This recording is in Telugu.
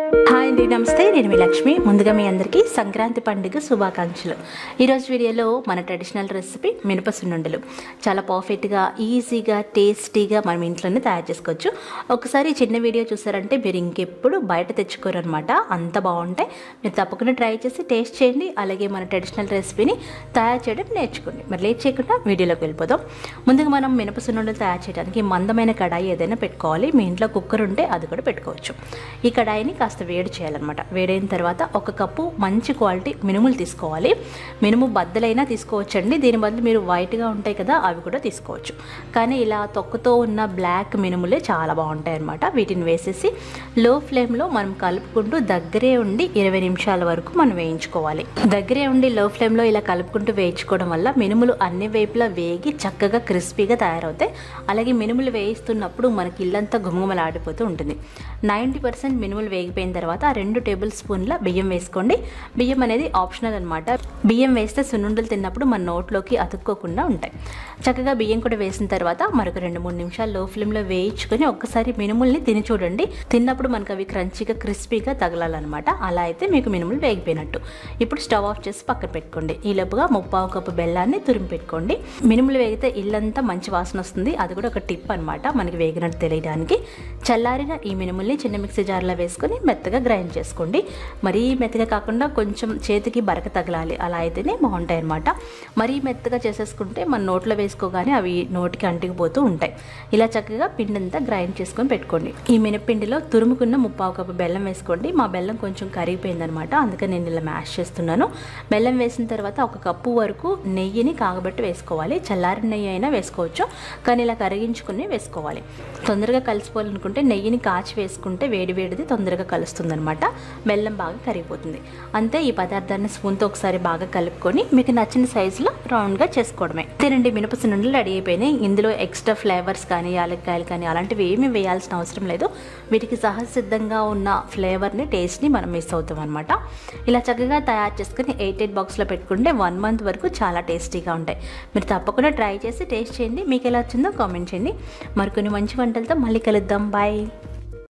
హాయ్ అండి నమస్తే నేను మీ లక్ష్మి ముందుగా మీ అందరికీ సంక్రాంతి పండుగ శుభాకాంక్షలు ఈరోజు వీడియోలో మన ట్రెడిషనల్ రెసిపీ మినప సున్నుండలు చాలా పర్ఫెక్ట్గా ఈజీగా టేస్టీగా మనం ఇంట్లోనే తయారు చేసుకోవచ్చు ఒకసారి ఈ చిన్న వీడియో చూసారంటే మీరు ఇంకెప్పుడు బయట తెచ్చుకోరు అనమాట అంత బాగుంటాయి మీరు తప్పకుండా ట్రై చేసి టేస్ట్ చేయండి అలాగే మన ట్రెడిషనల్ రెసిపీని తయారు చేయడం నేర్చుకోండి మరి లేట్ చేయకుండా వీడియోలోకి వెళ్ళిపోదాం ముందుగా మనం మినప సున్నుండలు తయారు చేయడానికి మందమైన కడాయి ఏదైనా పెట్టుకోవాలి మీ ఇంట్లో కుక్కర్ ఉంటే అది కూడా పెట్టుకోవచ్చు ఈ కడాయిని కాస్త వేడి చేయాలన్నమాట వేడైన తర్వాత ఒక కప్పు మంచి క్వాలిటీ మినుములు తీసుకోవాలి మినుము బద్దలైనా తీసుకోవచ్చండి దీని బదులు మీరు వైట్గా ఉంటాయి కదా అవి కూడా తీసుకోవచ్చు కానీ ఇలా తొక్కతో ఉన్న బ్లాక్ మినుములే చాలా బాగుంటాయి అన్నమాట వీటిని వేసేసి లో ఫ్లేమ్లో మనం కలుపుకుంటూ దగ్గరే ఉండి ఇరవై నిమిషాల వరకు మనం వేయించుకోవాలి దగ్గరే ఉండి లో ఫ్లేమ్లో ఇలా కలుపుకుంటూ వేయించుకోవడం వల్ల మినుములు అన్ని వైపులా వేగి చక్కగా క్రిస్పీగా తయారవుతాయి అలాగే మినుములు వేయిస్తున్నప్పుడు మనకి ఇల్లంతా గుమగుమలాడిపోతూ ఉంటుంది నైంటీ పర్సెంట్ మినుములు వేగిపోయిన తర్వాత ఆ రెండు టేబుల్ స్పూన్ల బియ్యం వేసుకోండి బియ్యం అనేది ఆప్షనల్ అనమాట బియ్యం వేస్తే సున్నుండలు తిన్నప్పుడు మన నోట్లోకి అతుక్కోకుండా ఉంటాయి చక్కగా బియ్యం కూడా వేసిన తర్వాత మరొక రెండు మూడు నిమిషాలు లో ఫ్లేమ్లో వేయించుకొని ఒక్కసారి మినుముల్ని తిని చూడండి తిన్నప్పుడు మనకు అవి క్రంచీగా క్రిస్పీగా తగలాలన్నమాట అలా అయితే మీకు మినుములు వేగిపోయినట్టు ఇప్పుడు స్టవ్ ఆఫ్ చేసి పక్కన పెట్టుకోండి ఈ లోపుగా ముప్పావు కప్పు బెల్లాన్ని తురిమి పెట్టుకోండి మినుములు వేగితే ఇల్లంతా మంచి వాసన వస్తుంది అది కూడా ఒక టిప్ అనమాట మనకి వేగినట్టు తెలియడానికి చల్లారిన ఈ మినుముల్ని చిన్న మిక్సీ జార్లో వేసుకొని మెత్తగా గ్రైండ్ చేసుకోండి మరీ మెత్తగా కాకుండా కొంచెం చేతికి బరక తగలాలి అలా అయితేనే బాగుంటాయి అనమాట మరీ మెత్తగా చేసేసుకుంటే మన నోట్లో వేసుకోగానే అవి నోటికి అంటుకుపోతూ ఉంటాయి ఇలా చక్కగా పిండంతా గ్రైండ్ చేసుకొని పెట్టుకోండి ఈ మినపిండిలో తురుముకున్న ముప్పావు కప్పు బెల్లం వేసుకోండి మా బెల్లం కొంచెం కరిగిపోయిందనమాట అందుకని నేను ఇలా మ్యాష్ చేస్తున్నాను బెల్లం వేసిన తర్వాత ఒక కప్పు వరకు నెయ్యిని కాగబెట్టి వేసుకోవాలి చల్లారిన నెయ్యి అయినా వేసుకోవచ్చు కానీ ఇలా కరిగించుకుని వేసుకోవాలి తొందరగా కలిసిపోవాలనుకుంటే నెయ్యిని కాచి వేసుకుంటే వేడి వేడిది తొందరగా కలుస్తుంది అనమాట బెల్లం బాగా కరిగిపోతుంది అంతే ఈ పదార్థాన్ని స్పూన్తో ఒకసారి బాగా కలుపుకొని మీకు నచ్చిన సైజులో రౌండ్గా చేసుకోవడమే తినండి మినప సున్నుండలు రెడీ అయిపోయినాయి ఇందులో ఎక్స్ట్రా ఫ్లేవర్స్ కానీ యాలక్కాయలు కానీ అలాంటివి ఏమీ వేయాల్సిన అవసరం లేదు వీటికి సహజసిద్ధంగా ఉన్న ఫ్లేవర్ని టేస్ట్ని మనం మిస్ అవుతాం అనమాట ఇలా చక్కగా తయారు చేసుకుని ఎయిట్ ఎయిట్ బాక్స్లో పెట్టుకుంటే వన్ మంత్ వరకు చాలా టేస్టీగా ఉంటాయి మీరు తప్పకుండా ట్రై చేసి టేస్ట్ చేయండి మీకు ఎలా వచ్చిందో కామెంట్ చేయండి మరికొన్ని మంచి వంటలతో మళ్ళీ కలుద్దాం బాయ్